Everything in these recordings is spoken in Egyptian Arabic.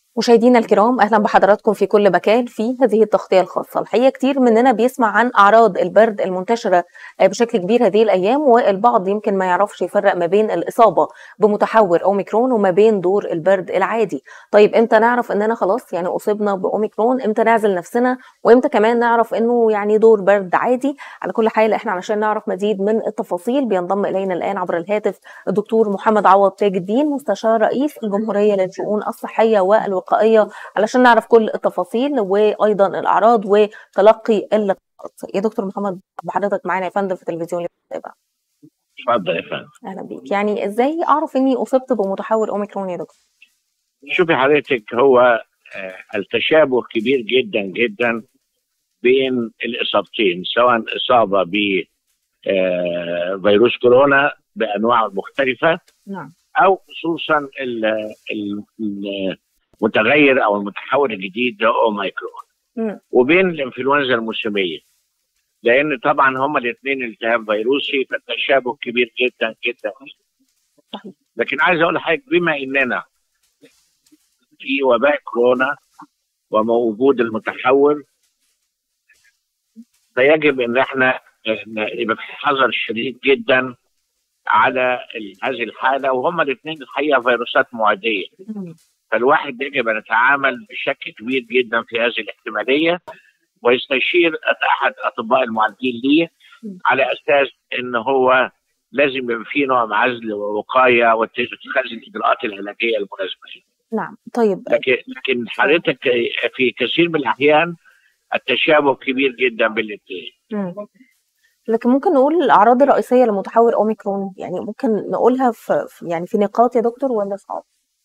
مشاهدينا الكرام اهلا بحضراتكم في كل مكان في هذه التغطيه الخاصه الحقيقه كتير مننا بيسمع عن اعراض البرد المنتشره بشكل كبير هذه الايام والبعض يمكن ما يعرفش يفرق ما بين الاصابه بمتحور اوميكرون وما بين دور البرد العادي طيب امتى نعرف اننا خلاص يعني اصبنا باوميكرون امتى نعزل نفسنا وامتى كمان نعرف انه يعني دور برد عادي على كل حال احنا علشان نعرف مزيد من التفاصيل بينضم الينا الان عبر الهاتف الدكتور محمد عوض تاج الدين مستشار رئيس الجمهوريه للشؤون الصحيه والوقايه الوقائيه علشان نعرف كل التفاصيل وايضا الاعراض وتلقي اللقاءات يا دكتور محمد حضرتك معانا يا فندم في التلفزيون المتابع اتفضل يا فندم اهلا بيك يعني ازاي اعرف اني اصبت بمتحور اوميكرون يا دكتور شوفي حضرتك هو التشابه كبير جدا جدا بين الاصابتين سواء اصابه ب فيروس كورونا بانواع مختلفه نعم او خصوصا المتغير او المتحول الجديد ده اوميكرون وبين الانفلونزا الموسميه لان طبعا هما الاثنين التهاب فيروسي فالتشابه كبير جدا جدا لكن عايز اقول لحضرتك بما اننا في وباء كورونا وموجود المتحول فيجب ان احنا يبقى في حذر شديد جدا على هذه الحاله وهما الاثنين الحقيقه فيروسات معديه فالواحد يجب ان يتعامل بشكل كبير جدا في هذه الاحتماليه ويستشير احد اطباء المعالجين ليه على اساس ان هو لازم يبقى في نوع من عزل ووقايه واتخاذ الاجراءات العلاجيه المناسبه. نعم طيب لكن لكن حضرتك في كثير من الاحيان التشابه كبير جدا بالاثنين. لكن ممكن نقول الاعراض الرئيسيه لمتحور اوميكرون يعني ممكن نقولها في يعني في نقاط يا دكتور ولا صعب؟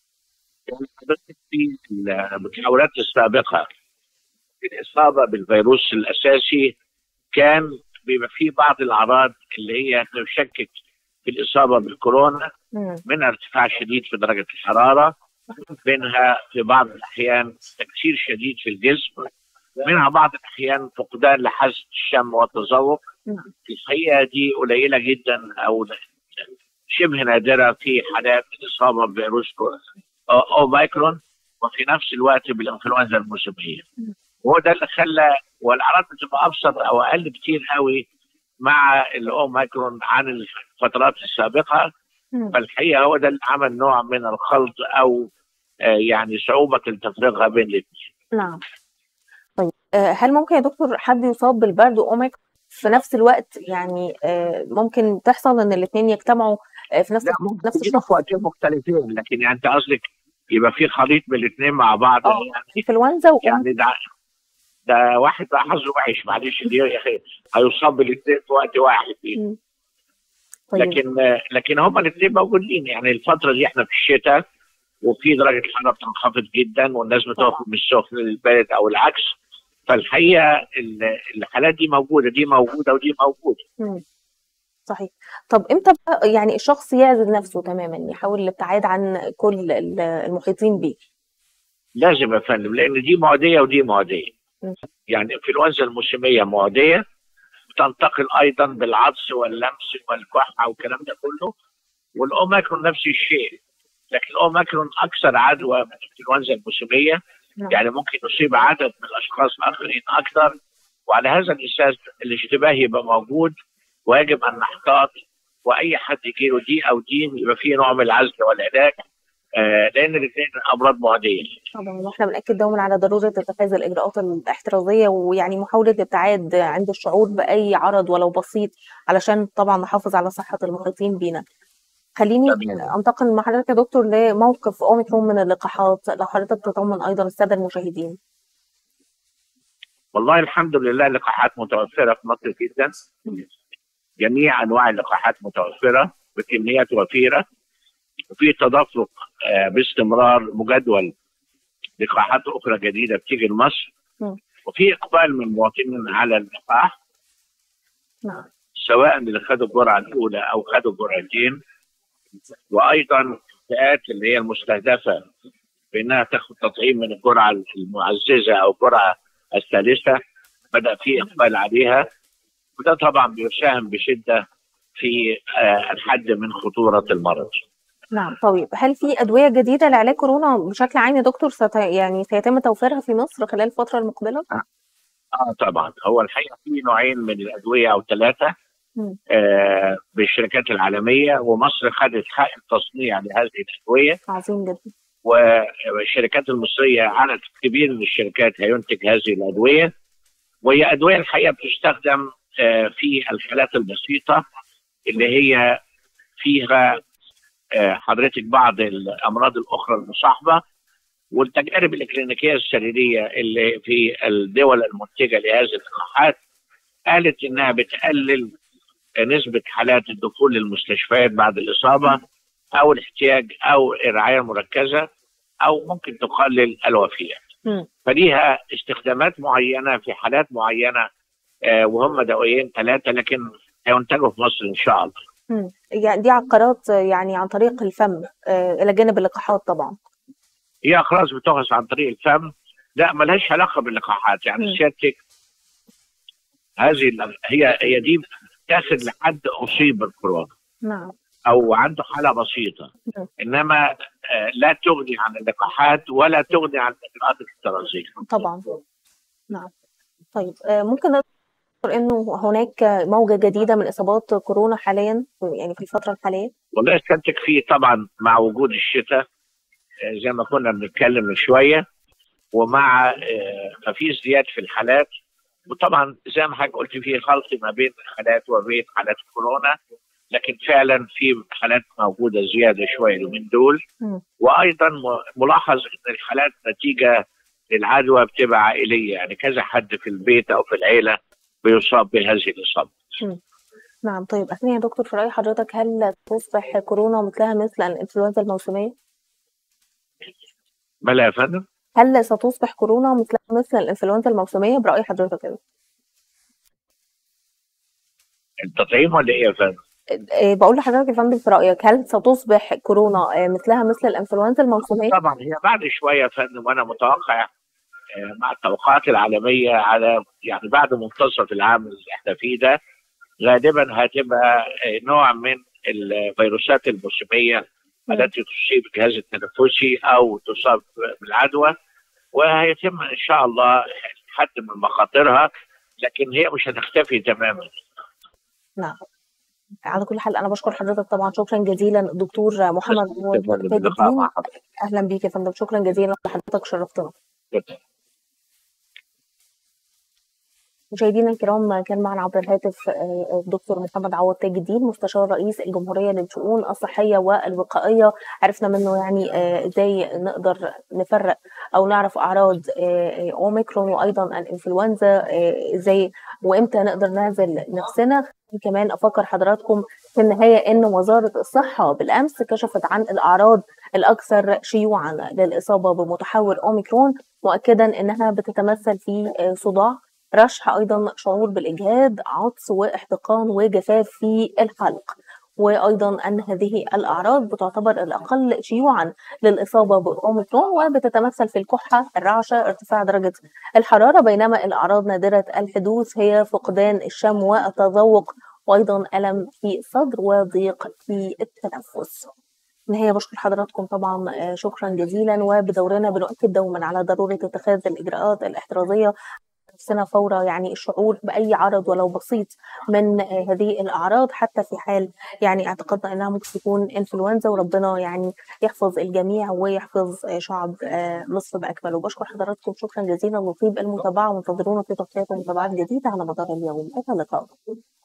في المتحورات السابقه الاصابه بالفيروس الاساسي كان بيبقى في بعض الاعراض اللي هي تشكك في الاصابه بالكورونا منها ارتفاع شديد في درجه الحراره منها في بعض الاحيان تكسير شديد في الجسم منها بعض الاحيان فقدان لحاسه الشم والتذوق الحقيقه دي قليله جدا او شبه نادره في حالات الاصابه بفيروس اوميكرون وفي نفس الوقت بالانفلونزا الموسميه وهو ده اللي خلى والاعراض بتبقى ابسط او اقل كتير قوي مع الاوميكرون عن الفترات السابقه فالحقيقه هو ده اللي عمل نوع من الخلط او آه يعني صعوبه التفريغها بين الاثنين. نعم. طيب هل ممكن يا دكتور حد يصاب بالبرد واوميكرون في نفس الوقت يعني ممكن تحصل ان الاثنين يجتمعوا في نفس نفس الشخص في وقتين مختلفين لكن يعني انت قصدك يبقى في خليط من الاثنين مع بعض اه انفلونزا و يعني ده ده واحد بقى حظه وحش معلش دي يا اخي هيصاب بالاثنين في وقت واحد فيه. طيب. لكن لكن هما الاثنين موجودين يعني الفتره دي احنا في الشتاء وفي درجه الحراره بتنخفض جدا والناس بتقف من السخن للبارد او العكس فالحقيقه الحالات دي موجوده دي موجوده ودي موجوده. مم. صحيح طب امتى بقى يعني الشخص يعزل نفسه تماما يحاول الابتعاد عن كل المحيطين به لازم يا فندم لان دي معديه ودي معديه يعني الانفلونزا الموسميه معديه بتنتقل ايضا بالعطس واللمس والكحه والكلام ده كله والاوميكرون نفس الشيء لكن الاوميكرون اكثر عدوى من الانفلونزا الموسميه يعني ممكن يصيب عدد من الاشخاص الاخرين اكثر وعلى هذا الاساس الاشتباه يبقى موجود ويجب ان نحتاط واي حد يجي له دي او دي يبقى فيه نوع من العزل والعلاج آه لان الاثنين امراض معديه. طبعا واحنا بناكد دوما على ضروره اتخاذ الاجراءات الاحترازيه ويعني محاوله الابتعاد عند الشعور باي عرض ولو بسيط علشان طبعا نحافظ على صحه المحيطين بينا. خليني انتقل مع حضرتك يا دكتور لموقف اوميكرون من اللقاحات لو حضرتك تطمن ايضا الساده المشاهدين. والله الحمد لله اللقاحات متوفره في مصر جدا. جميع انواع اللقاحات متوفره بكميات وفيره وفي تدفق آه باستمرار مجدول لقاحات اخرى جديده بتيجي لمصر وفي اقبال من المواطنين على اللقاح نعم سواء اللي خدوا الجرعه الاولى او خدوا الجرعتين وايضا الفئات اللي هي المستهدفه بانها تاخذ تطعيم من الجرعه المعززه او الجرعه الثالثه بدا في اقبال عليها وده طبعا بيساهم بشده في الحد من خطوره المرض. نعم طيب هل في أدوية جديدة لعلاج كورونا بشكل عام يا دكتور ست... يعني سيتم توفيرها في مصر خلال الفترة المقبلة؟ اه طبعا هو الحقيقه في نوعين من الادويه او ثلاثه مم. آه بالشركات العالميه ومصر خدت حق التصنيع لهذه الادويه عظيم جدا والشركات المصريه عدد كبير من الشركات هينتج هذه الادويه وهي ادويه الحقيقه بتستخدم آه في الحالات البسيطه اللي هي فيها آه حضرتك بعض الامراض الاخرى المصاحبه والتجارب الإكلينيكية السريرية اللي في الدول المنتجة لهذه اللقاحات قالت إنها بتقلل نسبة حالات الدخول للمستشفيات بعد الإصابة أو الاحتياج أو الرعاية المركزة أو ممكن تقلل الوفيات مم. فليها استخدامات معينة في حالات معينة آه، وهم دوايين ثلاثة لكن هينتجوا في مصر إن شاء الله مم. يعني دي عقارات يعني عن طريق الفم آه، إلى جانب اللقاحات طبعا هي أخراج بتؤخذ عن طريق الفم لا ملهاش علاقة باللقاحات مم. يعني سيادتك هذه ال- هي هي دي تاخد لحد أصيب بالكورونا نعم او عنده حاله بسيطه نعم. انما آه، لا تغني عن اللقاحات ولا تغني عن الاجراءات الاحترازيه طبعا نعم طيب آه، ممكن نذكر انه هناك موجة جديدة من اصابات كورونا حاليا يعني في الفترة الحالية والله استنتج فيه طبعا مع وجود الشتاء آه، زي ما كنا بنتكلم من شويه ومع آه، ففي ازدياد في الحالات وطبعا زي ما حضرتك قلت في خلط ما بين الحالات وبين حالات كورونا لكن فعلا في حالات موجوده زياده شويه اليومين دول مم. وايضا م- ملاحظ ان الحالات نتيجه للعدوى بتبقى عائليه يعني كذا حد في البيت او في العيله بيصاب بهذه الاصابه. نعم طيب أثناء يا دكتور في رأي حضرتك هل تصبح كورونا مثلها مثل الإنفلونزا الموسمية؟ بلى يا فندم؟ هل ستصبح كورونا مثلها مثل الإنفلونزا الموسمية برأي حضرتك كده؟ التطعيم ولا ايه يا فندم؟ إيه، بقول لحضرتك يا فندم في رأيك هل ستصبح كورونا آه، مثلها مثل الإنفلونزا الموسمية؟ طبعا هي بعد شويه يا فندم وانا متوقع آه، مع التوقعات العالميه على يعني بعد منتصف العام اللي احنا فيه ده غالبا هتبقى آه، نوع من الفيروسات الموسميه مم. التي تصيب الجهاز التنفسي او تصاب بالعدوى وهيتم ان شاء الله حد من مخاطرها لكن هي مش هتختفي تماما نعم على كل حال أنا بشكر حضرتك طبعا شكرا جزيلا دكتور محمد عوض تاج اللقاء الدين مع حضرتك أهلا بيك يا فندم شكرا جزيلا لحضرتك شرفتنا مشاهدينا الكرام كان معنا عبر الهاتف آه، الدكتور محمد عوض تاج الدين مستشار رئيس الجمهوريه للشؤون الصحيه والوقائيه عرفنا منه يعني آه، ازاي نقدر نفرق او نعرف اعراض آه، آه، اوميكرون وايضا الانفلونزا آه، ازاي وامتى نقدر نعزل نفسنا كمان افكر حضراتكم في النهايه ان وزاره الصحه بالامس كشفت عن الاعراض الاكثر شيوعا للاصابه بمتحور اوميكرون مؤكدا انها بتتمثل في آه، صداع رشح ايضا شعور بالاجهاد عطس واحتقان وجفاف في الحلق وايضا ان هذه الاعراض بتعتبر الاقل شيوعا للاصابه باوميكرون وبتتمثل في الكحه الرعشه ارتفاع درجه الحراره بينما الاعراض نادره الحدوث هي فقدان الشم والتذوق وايضا الم في الصدر وضيق في التنفس النهاية بشكر حضراتكم طبعا آه، شكرا جزيلا وبدورنا بنؤكد دوما على ضرورة اتخاذ الإجراءات الاحترازية نفسنا فور يعني الشعور بأي عرض ولو بسيط من آه، هذه الأعراض حتى في حال يعني اعتقدنا أنها ممكن تكون إنفلونزا وربنا يعني يحفظ الجميع ويحفظ آه، شعب آه، مصر بأكمله وبشكر حضراتكم شكرا جزيلا وطيب المتابعة وانتظرونا في تغطيات ومتابعات جديدة على مدار اليوم إلى اللقاء